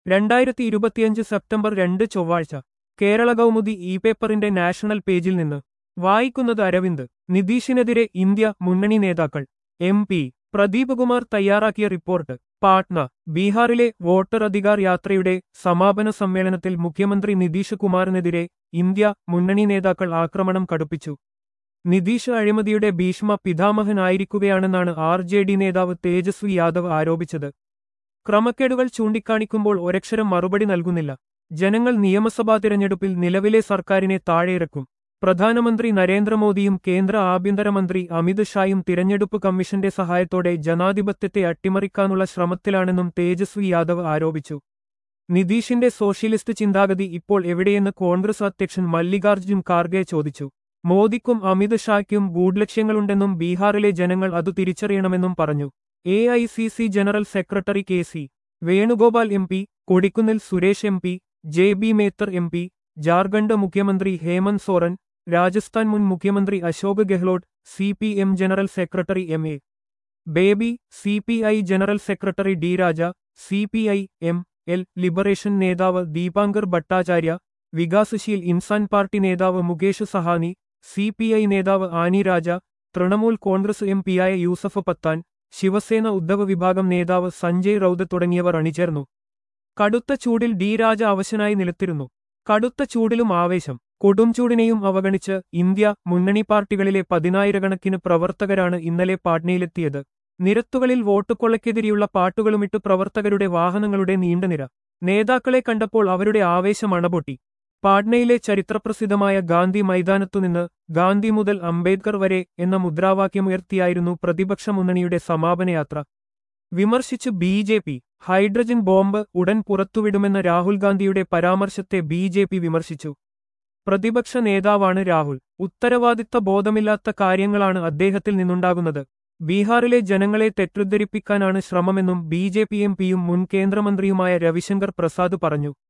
രണ്ടായിരത്തി ഇരുപത്തിയഞ്ച് സെപ്റ്റംബർ രണ്ട് ചൊവ്വാഴ്ച കേരള കൗമുദി ഇ പേപ്പറിന്റെ നാഷണൽ പേജിൽ നിന്ന് വായിക്കുന്നത് അരവിന്ദ് നിതീഷിനെതിരെ ഇന്ത്യ മുന്നണി നേതാക്കൾ എം പി പ്രദീപ് കുമാർ തയ്യാറാക്കിയ റിപ്പോർട്ട് പാട്ന ബീഹാറിലെ വോട്ടർ അധികാർ യാത്രയുടെ സമാപന സമ്മേളനത്തിൽ മുഖ്യമന്ത്രി നിതീഷ് കുമാറിനെതിരെ ഇന്ത്യ മുന്നണി നേതാക്കൾ ആക്രമണം കടുപ്പിച്ചു നിതീഷ് അഴിമതിയുടെ ഭീഷ്മ പിതാമഹനായിരിക്കുകയാണെന്നാണ് ആർ ജെ ഡി നേതാവ് തേജസ്വി യാദവ് ആരോപിച്ചത് ക്രമക്കേടുകൾ ചൂണ്ടിക്കാണിക്കുമ്പോൾ ഒരക്ഷരം മറുപടി നൽകുന്നില്ല ജനങ്ങൾ നിയമസഭാ തിരഞ്ഞെടുപ്പിൽ നിലവിലെ സർക്കാരിനെ താഴെയിറക്കും പ്രധാനമന്ത്രി നരേന്ദ്രമോദിയും കേന്ദ്ര ആഭ്യന്തരമന്ത്രി അമിത് ഷായും തിരഞ്ഞെടുപ്പ് കമ്മീഷന്റെ സഹായത്തോടെ ജനാധിപത്യത്തെ അട്ടിമറിക്കാനുള്ള ശ്രമത്തിലാണെന്നും തേജസ്വി യാദവ് ആരോപിച്ചു നിതീഷിന്റെ സോഷ്യലിസ്റ്റ് ചിന്താഗതി ഇപ്പോൾ എവിടെയെന്ന് കോൺഗ്രസ് അധ്യക്ഷൻ മല്ലികാർജ്ജുൻ ഖാർഗെ ചോദിച്ചു മോദിക്കും അമിത് ഷായ്ക്കും ഗൂഢലക്ഷ്യങ്ങളുണ്ടെന്നും ബീഹാറിലെ ജനങ്ങൾ അത് തിരിച്ചറിയണമെന്നും പറഞ്ഞു A I C C general secretary K C Venugopal M P Kodikunnil Suresh M P J B Mather M P Jharkhand മുഖ്യമന്ത്രി ഹേമന്ത് സോറൻ രാജസ്ഥാൻ മുൻ മുഖ്യമന്ത്രി Ashok Gehlot C P M general secretary M A Baby C P I general secretary D Raja C P I M L Liberation നേതാവ് Dipankar Bhattacharya Vikassheel Insaan Party നേതാവ് Mukesh Sahani C P I നേതാവ് Annie Raja Trinamool Congress M പിയായ യൂസഫ് പത്താൻ ശിവസേന ഉദ്ധവ് വിഭാഗം നേതാവ് സഞ്ജയ് റൌത് തുടങ്ങിയവർ അണിചേർന്നു കടുത്ത ചൂടിൽ ഡി രാജ അവശനായി നിലത്തിരുന്നു കടുത്ത ചൂടിലും ആവേശം കൊടുംചൂടിനെയും അവഗണിച്ച് ഇന്ത്യ മുന്നണി പാർട്ടികളിലെ പതിനായിരക്കണക്കിന് പ്രവർത്തകരാണ് ഇന്നലെ പാട്നയിലെത്തിയത് നിരത്തുകളിൽ വോട്ടുകൊള്ളയ്ക്കെതിരെയുള്ള പാട്ടുകളുമിട്ട് പ്രവർത്തകരുടെ വാഹനങ്ങളുടെ നീണ്ടനിര നേതാക്കളെ കണ്ടപ്പോൾ അവരുടെ ആവേശം അണപൊട്ടി പാട്നയിലെ ചരിത്രപ്രസിദ്ധമായ ഗാന്ധി മൈതാനത്തുനിന്ന് ഗാന്ധി മുതൽ അംബേദ്കർ വരെ എന്ന മുദ്രാവാക്യമുയർത്തിയായിരുന്നു പ്രതിപക്ഷ മുന്നണിയുടെ സമാപനയാത്ര വിമർശിച്ച് B J P hydrogen bomb ഉടൻ പുറത്തുവിടുമെന്ന രാഹുൽ ഗാന്ധിയുടെ പരാമർശത്തെ ബി ജെ പി വിമർശിച്ചു പ്രതിപക്ഷ നേതാവാണ് രാഹുൽ ഉത്തരവാദിത്ത ബോധമില്ലാത്ത കാര്യങ്ങളാണ് അദ്ദേഹത്തിൽ നിന്നുണ്ടാകുന്നത് ബീഹാറിലെ ജനങ്ങളെ തെറ്റിദ്ധരിപ്പിക്കാനാണ് ശ്രമമെന്നും ബി ജെ പി എം പിയും മുൻ കേന്ദ്രമന്ത്രിയുമായ രവിശങ്കർ പ്രസാദ് പറഞ്ഞു